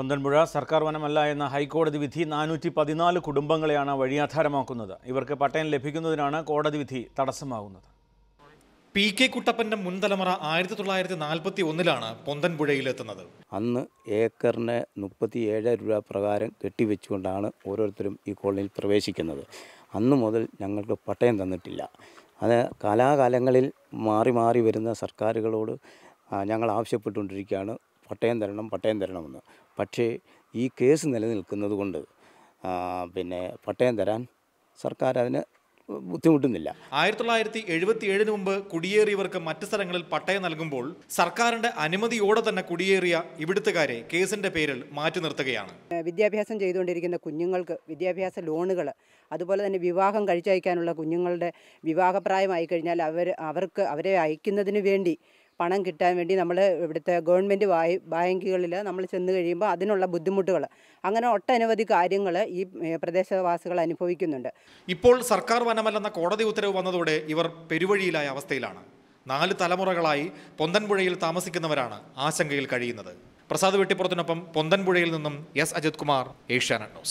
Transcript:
പൊന്തൻപുഴ സർക്കാർ വനമല്ല എന്ന ഹൈക്കോടതി വിധി നാനൂറ്റി പതിനാല് കുടുംബങ്ങളെയാണ് വഴിയാധാരമാക്കുന്നത് ഇവർക്ക് പട്ടയം ലഭിക്കുന്നതിനാണ് കോടതി വിധി തടസ്സമാകുന്നത് പി കെ കുട്ടപ്പന്റെ മുൻതലമുറ ആയിരത്തി തൊള്ളായിരത്തി നാൽപ്പത്തി ഒന്നിലാണ് പൊന്തൻപുഴയിലെത്തുന്നത് അന്ന് ഏക്കറിന് മുപ്പത്തിയേഴ് രൂപ പ്രകാരം കെട്ടിവെച്ചുകൊണ്ടാണ് ഓരോരുത്തരും ഈ കോളനിയിൽ പ്രവേശിക്കുന്നത് അന്ന് മുതൽ ഞങ്ങൾക്ക് പട്ടയം തന്നിട്ടില്ല അത് കാലാകാലങ്ങളിൽ മാറി മാറി വരുന്ന സർക്കാരുകളോട് ആ, ഞങ്ങൾ ആവശ്യപ്പെട്ടുകൊണ്ടിരിക്കുകയാണ് പട്ടയം തരണം പട്ടയം തരണമെന്ന് പക്ഷേ ഈ കേസ് നിലനിൽക്കുന്നത് കൊണ്ട് ആ, പിന്നെ പട്ടയം തരാൻ സർക്കാർ അതിന് ബുദ്ധിമുട്ടുന്നില്ല ആയിരത്തി തൊള്ളായിരത്തി എഴുപത്തി ഏഴിന് മുമ്പ് കുടിയേറിയവർക്ക് മറ്റ് സ്ഥലങ്ങളിൽ പട്ടയം നൽകുമ്പോൾ സർക്കാരിന്റെ അനുമതിയോടെ തന്നെ കുടിയേറിയ ഇവിടുത്തുകാരെ കേസിന്റെ പേരിൽ മാറ്റി നിർത്തുകയാണ് വിദ്യാഭ്യാസം ചെയ്തുകൊണ്ടിരിക്കുന്ന കുഞ്ഞുങ്ങൾക്ക് വിദ്യാഭ്യാസ ലോണുകൾ അതുപോലെ തന്നെ വിവാഹം കഴിച്ചയക്കാനുള്ള കുഞ്ഞുങ്ങളുടെ വിവാഹപ്രായമായി കഴിഞ്ഞാൽ അവർ അവർക്ക് അവരെ അയക്കുന്നതിന് വേണ്ടി പണം കിട്ടാൻ വേണ്ടി നമ്മൾ ഇവിടുത്തെ ഗവൺമെൻറ് വായ് ബാങ്കുകളിൽ നമ്മൾ ചെന്ന് കഴിയുമ്പോൾ അതിനുള്ള ബുദ്ധിമുട്ടുകൾ അങ്ങനെ ഒട്ടനവധി കാര്യങ്ങൾ ഈ ഏ, പ്രദേശവാസികൾ അനുഭവിക്കുന്നുണ്ട് ഇപ്പോൾ സർക്കാർ വനമല്ലെന്ന കോടതി ഉത്തരവ് വന്നതോടെ ഇവർ പെരുവഴിയിലായ അവസ്ഥയിലാണ് നാല് തലമുറകളായി പൊന്തൻപുഴയിൽ താമസിക്കുന്നവരാണ് ആശങ്കയിൽ കഴിയുന്നത് പ്രസാദ് വെട്ടിപ്പുറത്തിനൊപ്പം പൊന്തൻപുഴയിൽ നിന്നും എസ് അജിത് കുമാർ ഏഷ്യാനെറ്റ് ന്യൂസ്